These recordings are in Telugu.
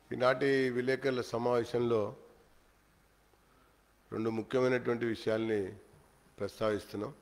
ఈనాటి విలేకరుల సమావేశంలో రెండు ముఖ్యమైనటువంటి విషయాల్ని ప్రస్తావిస్తున్నాం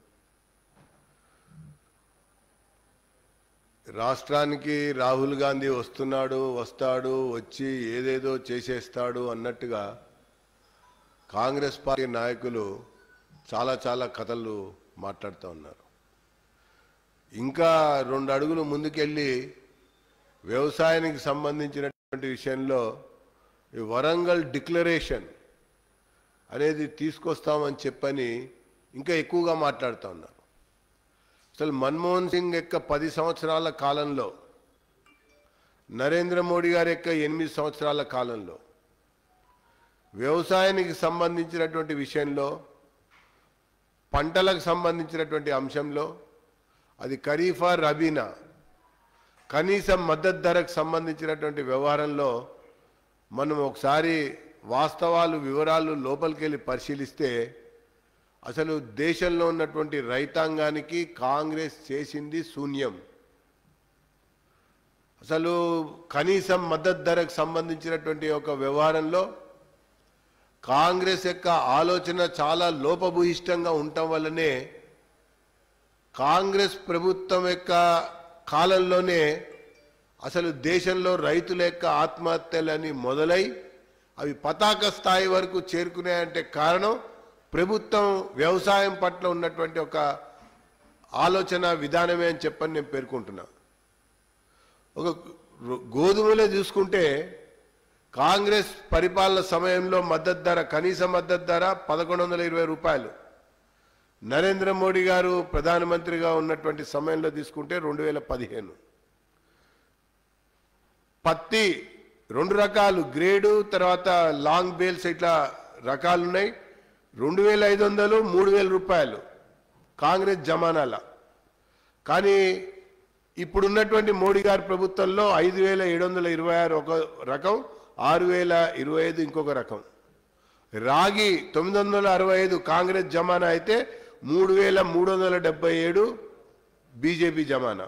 రాష్ట్రానికి రాహుల్ గాంధీ వస్తున్నాడు వస్తాడు వచ్చి ఏదేదో చేసేస్తాడు అన్నట్టుగా కాంగ్రెస్ పార్టీ నాయకులు చాలా చాలా కథలు మాట్లాడుతూ ఉన్నారు ఇంకా రెండు అడుగులు ముందుకెళ్ళి వ్యవసాయానికి సంబంధించినటువంటి విషయంలో ఈ వరంగల్ డిక్లరేషన్ అనేది తీసుకొస్తామని చెప్పని ఇంకా ఎక్కువగా మాట్లాడుతూ ఉన్నారు అసలు మన్మోహన్ సింగ్ యొక్క పది సంవత్సరాల కాలంలో నరేంద్ర మోడీ గారి యొక్క ఎనిమిది సంవత్సరాల కాలంలో వ్యవసాయానికి సంబంధించినటువంటి విషయంలో పంటలకు సంబంధించినటువంటి అంశంలో అది ఖరీఫా రబీనా కనీస మద్దతు ధరకు సంబంధించినటువంటి వ్యవహారంలో మనం ఒకసారి వాస్తవాలు వివరాలు లోపలికి వెళ్ళి పరిశీలిస్తే అసలు దేశంలో ఉన్నటువంటి రైతాంగానికి కాంగ్రెస్ చేసింది శూన్యం అసలు కనీసం మద్దతు ధరకు సంబంధించినటువంటి ఒక వ్యవహారంలో కాంగ్రెస్ యొక్క ఆలోచన చాలా లోపభూయిష్టంగా ఉండటం వల్లనే కాంగ్రెస్ ప్రభుత్వం యొక్క కాలంలోనే అసలు దేశంలో రైతుల యొక్క ఆత్మహత్యలని మొదలై అవి పతాక స్థాయి వరకు చేరుకున్నాయంటే కారణం ప్రభుత్వం వ్యవసాయం పట్ల ఉన్నటువంటి ఒక ఆలోచన విధానమే అని చెప్పని నేను పేర్కొంటున్నా ఒక గోధుమలే చూసుకుంటే కాంగ్రెస్ పరిపాలన సమయంలో మద్దతు ధర కనీస మద్దతు ధర పదకొండు వందల ఇరవై రూపాయలు నరేంద్ర మోడీ గారు ప్రధానమంత్రిగా ఉన్నటువంటి సమయంలో తీసుకుంటే రెండు వేల పదిహేను పత్తి రెండు రకాలు గ్రేడు తర్వాత లాంగ్ బేల్స్ ఇట్లా రకాలు ఉన్నాయి రెండు వేల ఐదు వందలు మూడు వేల రూపాయలు కాంగ్రెస్ జమానాల కానీ ఇప్పుడున్నటువంటి మోడీ గారి ప్రభుత్వంలో ఐదు వేల ఏడు వందల ఇరవై ఆరు ఒక రకం ఆరు వేల ఇరవై ఐదు ఇంకొక రకం రాగి తొమ్మిది వందల అరవై ఐదు కాంగ్రెస్ జమానా అయితే మూడు వేల మూడు వందల డెబ్బై ఏడు బీజేపీ జమానా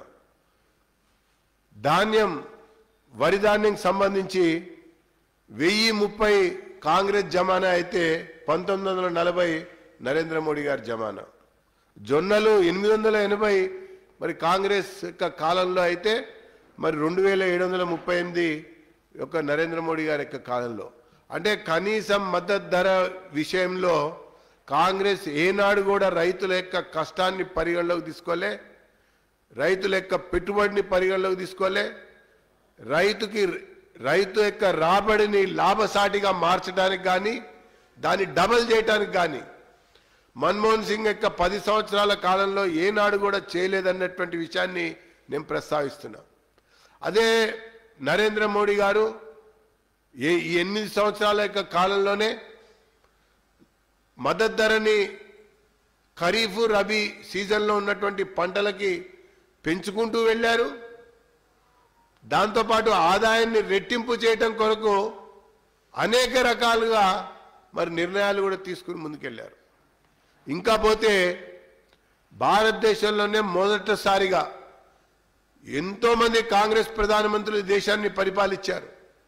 ధాన్యం వరి ధాన్యం సంబంధించి వెయ్యి ముప్పై కాంగ్రెస్ జమానా అయితే పంతొమ్మిది వందల నలభై నరేంద్ర మోడీ గారి జమానా జొన్నలు ఎనిమిది వందల ఎనభై మరి కాంగ్రెస్ యొక్క కాలంలో అయితే మరి రెండు వేల ఏడు వందల ముప్పై ఎనిమిది యొక్క నరేంద్ర మోడీ గారి యొక్క కాలంలో అంటే కనీసం మద్దతు ధర విషయంలో కాంగ్రెస్ ఏనాడు కూడా రైతుల యొక్క కష్టాన్ని పరిగణలోకి తీసుకోలే రైతుల యొక్క పెట్టుబడిని పరిగణలోకి తీసుకోలే రైతుకి రైతు యొక్క రాబడిని లాభసాటిగా మార్చడానికి కానీ దాన్ని డబల్ చేయడానికి కానీ మన్మోహన్ సింగ్ యొక్క పది సంవత్సరాల కాలంలో ఏనాడు కూడా చేయలేదన్నటువంటి విషయాన్ని నేను ప్రస్తావిస్తున్నా అదే నరేంద్ర మోడీ గారు ఏ ఈ ఎనిమిది సంవత్సరాల యొక్క కాలంలోనే మద్దతు ధరని ఖరీఫ్ రబీ సీజన్లో ఉన్నటువంటి పంటలకి పెంచుకుంటూ వెళ్ళారు దాంతోపాటు ఆదాయాన్ని రెట్టింపు చేయటం కొరకు అనేక రకాలుగా మరి నిర్ణయాలు కూడా తీసుకుని ముందుకెళ్లారు ఇంకా పోతే భారతదేశంలోనే మొదటిసారిగా ఎంతో మంది కాంగ్రెస్ ప్రధానమంత్రులు దేశాన్ని పరిపాలించారు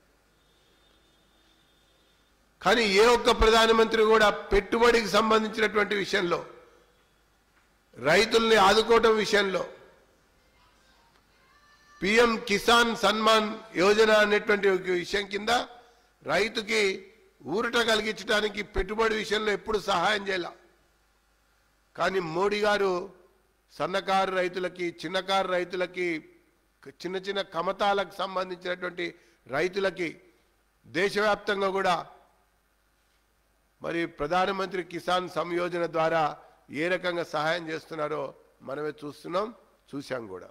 కానీ ఏ ఒక్క ప్రధానమంత్రి కూడా పెట్టుబడికి సంబంధించినటువంటి విషయంలో రైతుల్ని ఆదుకోవటం విషయంలో పిఎం కిసాన్ సన్మాన్ యోజన అనేటువంటి ఒక విషయం కింద రైతుకి ఊరట కలిగించడానికి పెట్టుబడి విషయంలో ఎప్పుడు సహాయం చేయాల కానీ మోడీ గారు సన్నకారు రైతులకి చిన్నకారు రైతులకి చిన్న చిన్న కమతాలకు సంబంధించినటువంటి రైతులకి దేశవ్యాప్తంగా కూడా మరి ప్రధానమంత్రి కిసాన్ సంయోజన ద్వారా ఏ రకంగా సహాయం చేస్తున్నారో మనమే చూస్తున్నాం చూశాం కూడా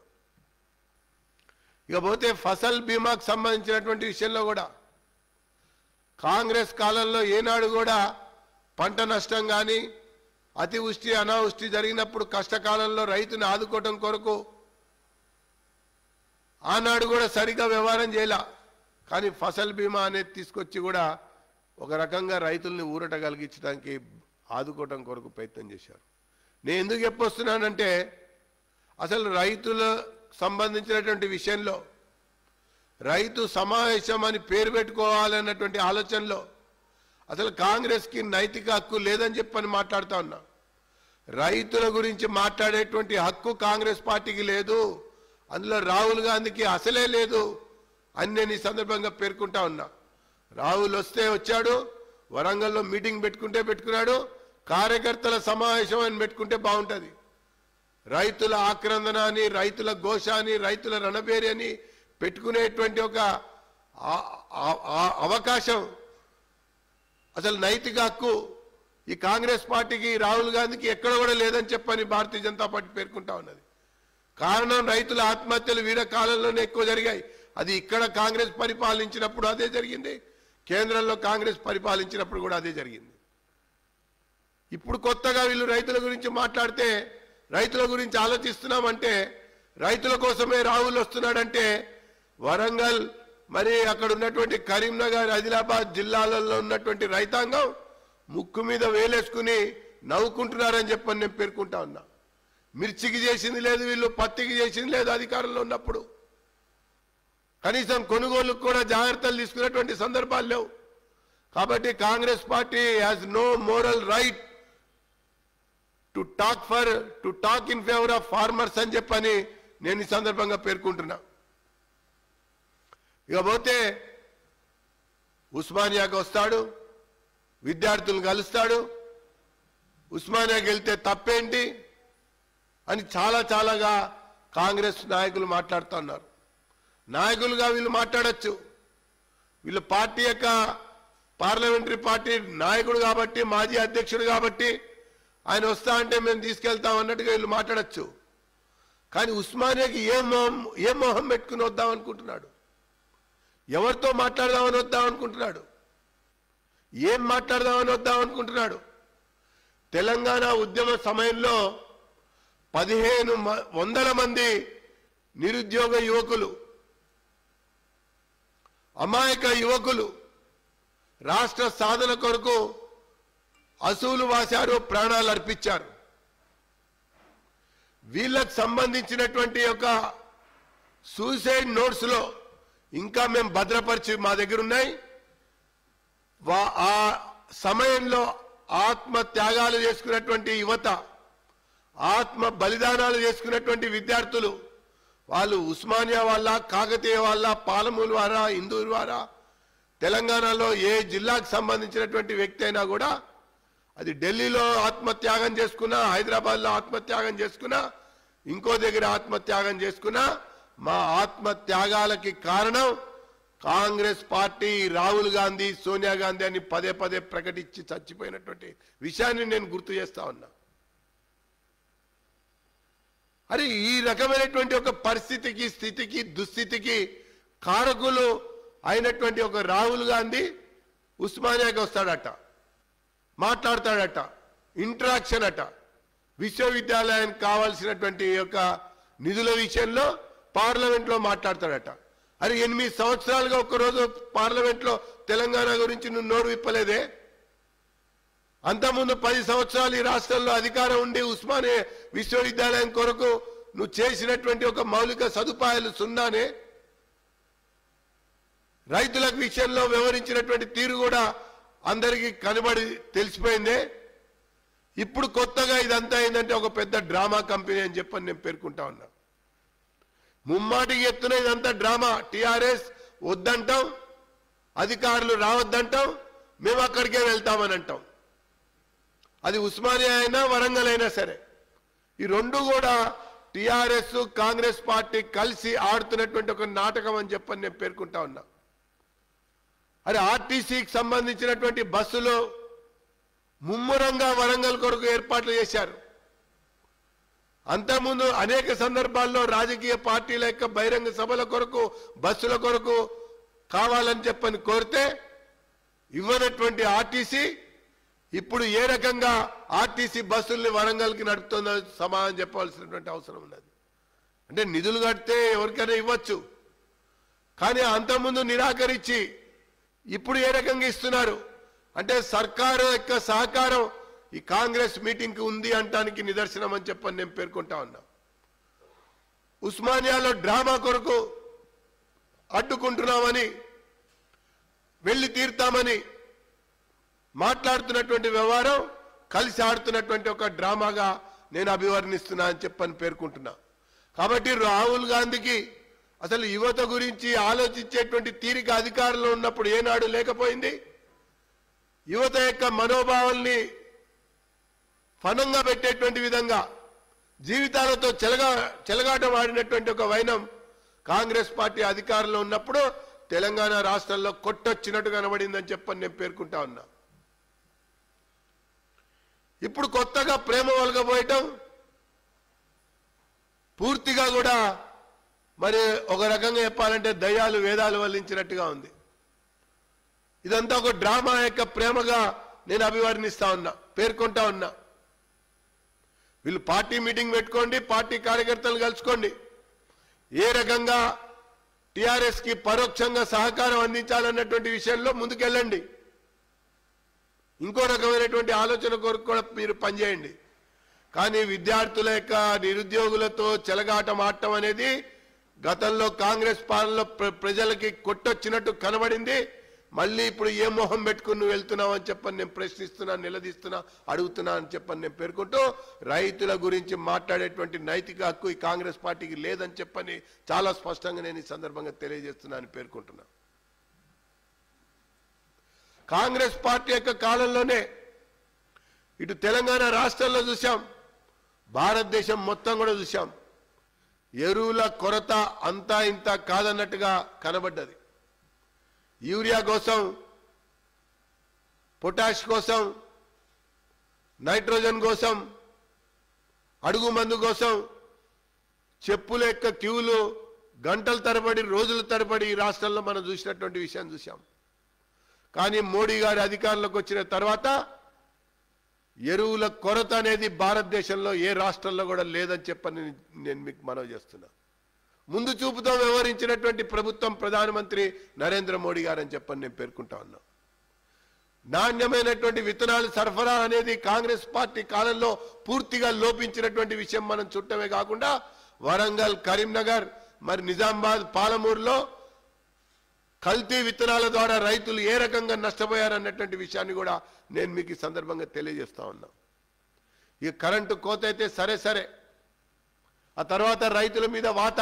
ఇకపోతే ఫసల్ బీమాకు సంబంధించినటువంటి విషయంలో కూడా కాంగ్రెస్ కాలంలో ఏనాడు కూడా పంట నష్టం కానీ అతివృష్టి అనావృష్టి జరిగినప్పుడు కష్టకాలంలో రైతుని ఆదుకోవటం కొరకు ఆనాడు కూడా సరిగా వ్యవహారం చేయాల కానీ ఫసల్ బీమా అనేది తీసుకొచ్చి కూడా ఒక రకంగా రైతుల్ని ఊరట కలిగించడానికి ఆదుకోవటం కొరకు ప్రయత్నం చేశారు నేను ఎందుకు చెప్పొస్తున్నానంటే అసలు రైతుల సంబంధించినటువంటి విషయంలో రైతు సమావేశం అని పేరు పెట్టుకోవాలన్నటువంటి ఆలోచనలో అసలు కాంగ్రెస్కి నైతిక హక్కు లేదని చెప్పని మాట్లాడుతా ఉన్నా రైతుల గురించి మాట్లాడేటువంటి హక్కు కాంగ్రెస్ పార్టీకి లేదు అందులో రాహుల్ గాంధీకి అసలే లేదు అని నేను ఈ సందర్భంగా పేర్కొంటా ఉన్నా రాహుల్ వస్తే వచ్చాడు వరంగల్లో మీటింగ్ పెట్టుకుంటే పెట్టుకున్నాడు కార్యకర్తల సమావేశం అని పెట్టుకుంటే బాగుంటుంది రైతుల ఆక్రందన అని రైతుల ఘోష అని రైతుల రణబేరి అని పెట్టుకునేటువంటి ఒక ఆ- ఆ- ఆ- అవకాశం అసలు నైతిక హక్కు ఈ కాంగ్రెస్ పార్టీకి రాహుల్ గాంధీకి ఎక్కడ కూడా లేదని చెప్పని భారతీయ జనతా పార్టీ పేర్కొంటా ఉన్నది కారణం రైతుల ఆత్మహత్యలు వీడ కాలంలోనే ఎక్కువ జరిగాయి అది ఇక్కడ కాంగ్రెస్ పరిపాలించినప్పుడు అదే జరిగింది కేంద్రంలో కాంగ్రెస్ పరిపాలించినప్పుడు కూడా అదే జరిగింది ఇప్పుడు కొత్తగా వీళ్ళు రైతుల గురించి మాట్లాడితే రైతుల గురించి ఆలోచిస్తున్నామంటే రైతుల కోసమే రాహుల్ వస్తున్నాడంటే వరంగల్ మరి అక్కడ ఉన్నటువంటి కరీంనగర్ ఆదిలాబాద్ జిల్లాలలో ఉన్నటువంటి రైతాంగం ముక్కు మీద వేలేసుకుని నవ్వుకుంటున్నారని చెప్పని నేను పేర్కొంటా ఉన్నా మిర్చికి చేసింది లేదు వీళ్ళు పత్తికి చేసింది లేదు అధికారంలో ఉన్నప్పుడు కనీసం కొనుగోలుకు కూడా జాగ్రత్తలు తీసుకున్నటువంటి సందర్భాలు లేవు కాబట్టి Congress party has no moral right to talk for to talk in favour of farmers అని చెప్పని నేను ఈ సందర్భంగా పేర్కొంటున్నా ఇక పోతే ఉస్మానియాకి వస్తాడు విద్యార్థులను కలుస్తాడు ఉస్మానియాకి వెళ్తే తప్పేంటి అని చాలా చాలాగా కాంగ్రెస్ నాయకులు మాట్లాడుతున్నారు నాయకులుగా వీళ్ళు మాట్లాడచ్చు వీళ్ళు పార్టీ యొక్క పార్లమెంటరీ పార్టీ నాయకుడు కాబట్టి మాజీ అధ్యక్షుడు కాబట్టి ఆయన వస్తా అంటే మేము తీసుకెళ్తాం అన్నట్టుగా వీళ్ళు మాట్లాడచ్చు కానీ ఉస్మానియాకి ఏ మొహం ఏ మొహం పెట్టుకుని వద్దాం అనుకుంటున్నాడు ఎవరితో మాట్లాడదామని వద్దాం అనుకుంటున్నాడు ఏం మాట్లాడదామని వద్దాం అనుకుంటున్నాడు తెలంగాణ ఉద్యమ సమయంలో పదిహేను మ- వందల మంది నిరుద్యోగ యువకులు అమాయక యువకులు రాష్ట్ర సాధన కొరకు అసూలు వాశారు ప్రాణాలు అర్పించారు వీళ్ళకు సంబంధించినటువంటి ఒక సూసైడ్ నోట్స్ లో ఇంకా మేము భద్రపరిచి మా దగ్గర ఉన్నాయి వా- ఆ సమయంలో ఆత్మ త్యాగాలు చేసుకున్నటువంటి యువత ఆత్మ బలిదానాలు చేసుకున్నటువంటి విద్యార్థులు వాళ్ళు ఉస్మానియా వాళ్ళ కాకతీయ వాళ్ళ పాలమూరు వారా ఇందూరు వారా తెలంగాణలో ఏ జిల్లాకు సంబంధించినటువంటి వ్యక్తి అయినా కూడా అది ఢిల్లీలో ఆత్మత్యాగం చేసుకున్నా హైదరాబాద్లో ఆత్మత్యాగం చేసుకున్నా ఇంకో దగ్గర ఆత్మత్యాగం చేసుకున్నా మా ఆత్మత్యాగాలకి కారణం కాంగ్రెస్ పార్టీ రాహుల్ గాంధీ సోనియా గాంధీ అని పదే పదే ప్రకటించి చచ్చిపోయినటువంటి విషయాన్ని నేను గుర్తు చేస్తా ఉన్నా అరే ఈ రకమైనటువంటి ఒక పరిస్థితికి స్థితికి దుస్థితికి కారకులు అయినటువంటి ఒక రాహుల్ గాంధీ ఉస్మానియాకి వస్తాడట మాట్లాడతాడట ఇంటరాక్షన్ అట విశ్వవిద్యాలయానికి కావాల్సినటువంటి యొక్క నిధుల విషయంలో పార్లమెంట్లో మాట్లాడతాడట అరే ఎనిమిది సంవత్సరాలుగా ఒక్కరోజు పార్లమెంట్లో తెలంగాణ గురించి నువ్వు నోరు విప్పలేదే అంతకుముందు పది సంవత్సరాలు ఈ రాష్ట్రంలో అధికారం ఉండి ఉస్మానియా విశ్వవిద్యాలయం కొరకు నువ్వు చేసినటువంటి ఒక మౌలిక సదుపాయాలు సున్నానే రైతులకు విషయంలో వివరించినటువంటి తీరు కూడా అందరికీ కనబడి తెలిసిపోయిందే ఇప్పుడు కొత్తగా ఇదంతా ఏంటంటే ఒక పెద్ద డ్రామా కంపెనీ అని చెప్పని నేను పేర్కొంటా ఉన్నా ముమ్మాటికి ఎత్తున ఇదంతా డ్రామా టిఆర్ఎస్ వద్దంటాం అధికారులు రావద్దంటాం మేము అక్కడికే వెళ్తామని అంటాం అది ఉస్మానియా అయినా వరంగల్ అయినా సరే ఈ రెండు కూడా టిఆర్ఎస్ కాంగ్రెస్ పార్టీ కలిసి ఆడుతున్నటువంటి ఒక నాటకం అని చెప్పని నేను పేర్కొంటా ఉన్నా అరే ఆర్టీసీకి సంబంధించినటువంటి బస్సులు ముమ్మరంగా వరంగల్ కొరకు ఏర్పాట్లు చేశారు అంతకుముందు అనేక సందర్భాల్లో రాజకీయ పార్టీల యొక్క బహిరంగ సభల కొరకు బస్సుల కొరకు కావాలని చెప్పని కోరితే ఇవ్వనటువంటి ఆర్టీసీ ఇప్పుడు ఏ రకంగా ఆర్టీసీ బస్సుల్ని వరంగల్కి నడుపుతుందో సమాధానం చెప్పాల్సినటువంటి అవసరం ఉన్నది అంటే నిధులు కడితే ఎవరికైనా ఇవ్వచ్చు కానీ అంతకుముందు నిరాకరించి ఇప్పుడు ఏ రకంగా ఇస్తున్నారు అంటే సర్కారు యొక్క సహకారం ఈ కాంగ్రెస్ మీటింగ్ కి ఉంది అంటానికి నిదర్శనం అని చెప్పని నేను పేర్కొంటా ఉన్నా ఉస్మానియాలో డ్రామా కొరకు అడ్డుకుంటున్నామని వెళ్ళి తీరుతామని మాట్లాడుతున్నటువంటి వ్యవహారం కలిసి ఆడుతున్నటువంటి ఒక డ్రామాగా నేను అభివర్ణిస్తున్నా అని చెప్పని పేర్కొంటున్నా కాబట్టి రాహుల్ గాంధీకి అసలు యువత గురించి ఆలోచించేటువంటి తీరిక అధికారంలో ఉన్నప్పుడు ఏనాడు లేకపోయింది యువత యొక్క మనోభావాల్ని ఫనంగా పెట్టేటువంటి విధంగా జీవితాలతో చెలగా చెలగాటం ఆడినటువంటి ఒక వైనం కాంగ్రెస్ పార్టీ అధికారంలో ఉన్నప్పుడు తెలంగాణ రాష్ట్రంలో కొట్టొచ్చినట్టు కనబడిందని చెప్పని నేను పేర్కొంటా ఉన్నా ఇప్పుడు కొత్తగా ప్రేమ వలగబోయటం పూర్తిగా కూడా మరి ఒక రకంగా చెప్పాలంటే దయ్యాలు వేదాలు వల్లించినట్టుగా ఉంది ఇదంతా ఒక డ్రామా యొక్క ప్రేమగా నేను అభివర్ణిస్తా ఉన్నా పేర్కొంటా ఉన్నా వీళ్ళు పార్టీ మీటింగ్ పెట్టుకోండి పార్టీ కార్యకర్తలు కలుసుకోండి ఏ రకంగా టిఆర్ఎస్ కి పరోక్షంగా సహకారం అందించాలన్నటువంటి విషయంలో ముందుకెళ్ళండి ఇంకో రకమైనటువంటి ఆలోచన కొరకు కూడా మీరు పనిచేయండి కానీ విద్యార్థుల యొక్క నిరుద్యోగులతో చెలగాటం ఆడటం అనేది గతంలో కాంగ్రెస్ పాలనలో ప్ర- ప్రజలకి కొట్టొచ్చినట్టు కనబడింది మళ్ళీ ఇప్పుడు ఏ మొహం పెట్టుకుని నువ్వు వెళ్తున్నావు అని చెప్పని నేను ప్రశ్నిస్తున్నా నిలదీస్తున్నా అడుగుతున్నా అని చెప్పని నేను పేర్కొంటూ రైతుల గురించి మాట్లాడేటువంటి నైతిక హక్కు ఈ కాంగ్రెస్ పార్టీకి లేదని చెప్పని చాలా స్పష్టంగా నేను ఈ సందర్భంగా తెలియజేస్తున్నా అని పేర్కొంటున్నా కాంగ్రెస్ పార్టీ యొక్క కాలంలోనే ఇటు తెలంగాణ రాష్ట్రంలో చూసాం భారతదేశం మొత్తం కూడా చూసాం ఎరువుల కొరత అంతా ఇంత కాదన్నట్టుగా కనబడ్డది యూరియా కోసం పొటాష్ కోసం నైట్రోజన్ కోసం అడుగు మందు కోసం చెప్పుల యొక్క క్యూలు గంటల తరబడి రోజుల తరబడి ఈ రాష్ట్రంలో మనం చూసినటువంటి విషయం చూసాం కానీ మోడీ గారి అధికారంలోకి వచ్చిన తర్వాత ఎరువుల కొరత అనేది భారతదేశంలో ఏ రాష్ట్రంలో కూడా లేదని చెప్పని నేను మీకు మనవి చేస్తున్నా ముందు చూపుతో వ్యవహరించినటువంటి ప్రభుత్వం ప్రధానమంత్రి నరేంద్ర మోడీ గారు అని చెప్పని నేను పేర్కొంటా ఉన్నా నాణ్యమైనటువంటి విత్తనాలు సరఫరా అనేది కాంగ్రెస్ పార్టీ కాలంలో పూర్తిగా లోపించినటువంటి విషయం మనం చుట్టమే కాకుండా వరంగల్ కరీంనగర్ మరి నిజామాబాద్ పాలమూరులో కల్తీ విత్తనాల ద్వారా రైతులు ఏ రకంగా నష్టపోయారన్నటువంటి విషయాన్ని కూడా నేను మీకు ఈ సందర్భంగా తెలియజేస్తా ఉన్నా ఈ కరెంటు కోత అయితే సరే సరే ఆ తర్వాత రైతుల మీద వాత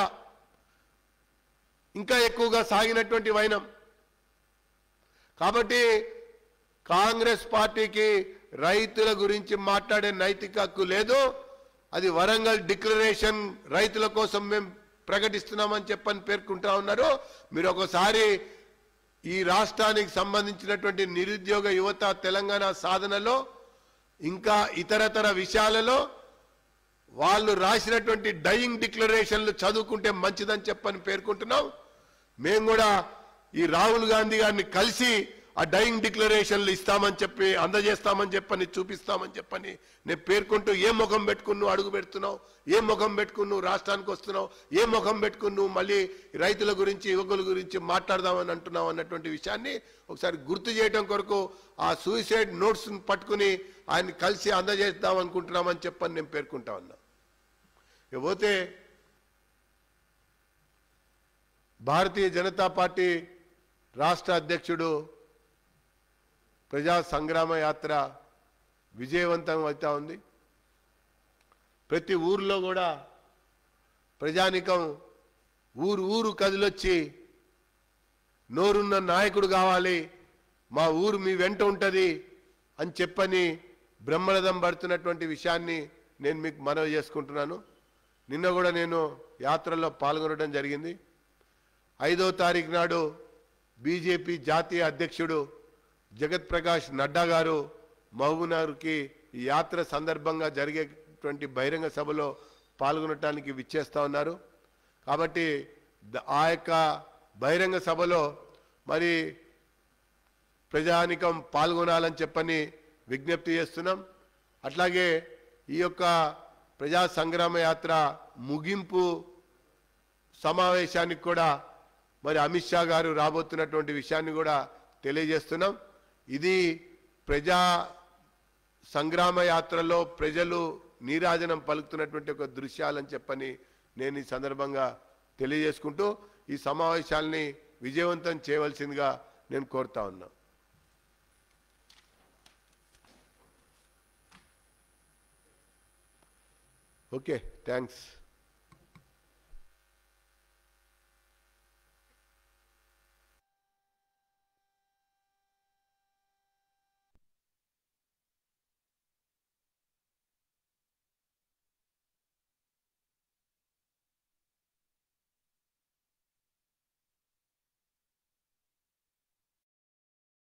ఇంకా ఎక్కువగా సాగినటువంటి వైనం కాబట్టి కాంగ్రెస్ పార్టీకి రైతుల గురించి మాట్లాడే నైతిక హక్కు లేదు అది వరంగల్ డిక్లరేషన్ రైతుల కోసం మేము ప్రకటిస్తున్నామని చెప్పని పేర్కొంటా ఉన్నారు మీరు ఒకసారి ఈ రాష్ట్రానికి సంబంధించినటువంటి నిరుద్యోగ యువత తెలంగాణ సాధనలో ఇంకా ఇతరతర విషయాలలో వాళ్ళు రాసినటువంటి డయింగ్ డిక్లరేషన్లు చదువుకుంటే మంచిదని చెప్పని పేర్కొంటున్నాం మేము కూడా ఈ రాహుల్ గాంధీ గారిని కలిసి ఆ డయింగ్ డిక్లరేషన్లు ఇస్తామని చెప్పి అందజేస్తామని చెప్పని చూపిస్తామని చెప్పని నేను పేర్కొంటూ ఏ ముఖం పెట్టుకుని నువ్వు అడుగు పెడుతున్నావు ఏ ముఖం పెట్టుకుని నువ్వు రాష్ట్రానికి వస్తున్నావు ఏ ముఖం పెట్టుకుని నువ్వు మళ్ళీ రైతుల గురించి యువకుల గురించి మాట్లాడదామని అంటున్నావు అన్నటువంటి విషయాన్ని ఒకసారి గుర్తు చేయడం కొరకు ఆ సూసైడ్ నోట్స్ పట్టుకుని ఆయన కలిసి అందజేద్దాం అనుకుంటున్నామని చెప్పని నేను పేర్కొంటా ఉన్నా ఇకపోతే భారతీయ జనతా పార్టీ రాష్ట్ర అధ్యక్షుడు ప్రజా సంగ్రామ యాత్ర విజయవంతం అవుతా ఉంది ప్రతి ఊర్లో కూడా ప్రజానికం ఊరు ఊరు కదిలొచ్చి నోరున్న నాయకుడు కావాలి మా ఊరు మీ వెంట ఉంటుంది అని చెప్పని బ్రహ్మరథం పడుతున్నటువంటి విషయాన్ని నేను మీకు మనవి చేసుకుంటున్నాను నిన్న కూడా నేను యాత్రలో పాల్గొనడం జరిగింది ఐదో తారీఖు నాడు బీజేపీ జాతీయ అధ్యక్షుడు జగత్ ప్రకాష్ నడ్డా గారు మహబూబ్నగర్కి ఈ యాత్ర సందర్భంగా జరిగేటువంటి బహిరంగ సభలో పాల్గొనటానికి విచ్చేస్తా ఉన్నారు కాబట్టి ద- ఆ యొక్క బహిరంగ సభలో మరి ప్రజానికం పాల్గొనాలని చెప్పని విజ్ఞప్తి చేస్తున్నాం అట్లాగే ఈ యొక్క ప్రజా సంగ్రామ యాత్ర ముగింపు సమావేశానికి కూడా మరి అమిత్ షా గారు రాబోతున్నటువంటి విషయాన్ని కూడా తెలియజేస్తున్నాం ఇది ప్రజా సంగ్రామ యాత్రలో ప్రజలు నీరాజనం పలుకుతున్నటువంటి ఒక దృశ్యాలని చెప్పని నేను ఈ సందర్భంగా తెలియజేసుకుంటూ ఈ సమావేశాల్ని విజయవంతం చేయవలసిందిగా నేను కోరుతా ఉన్నా ఓకే థ్యాంక్స్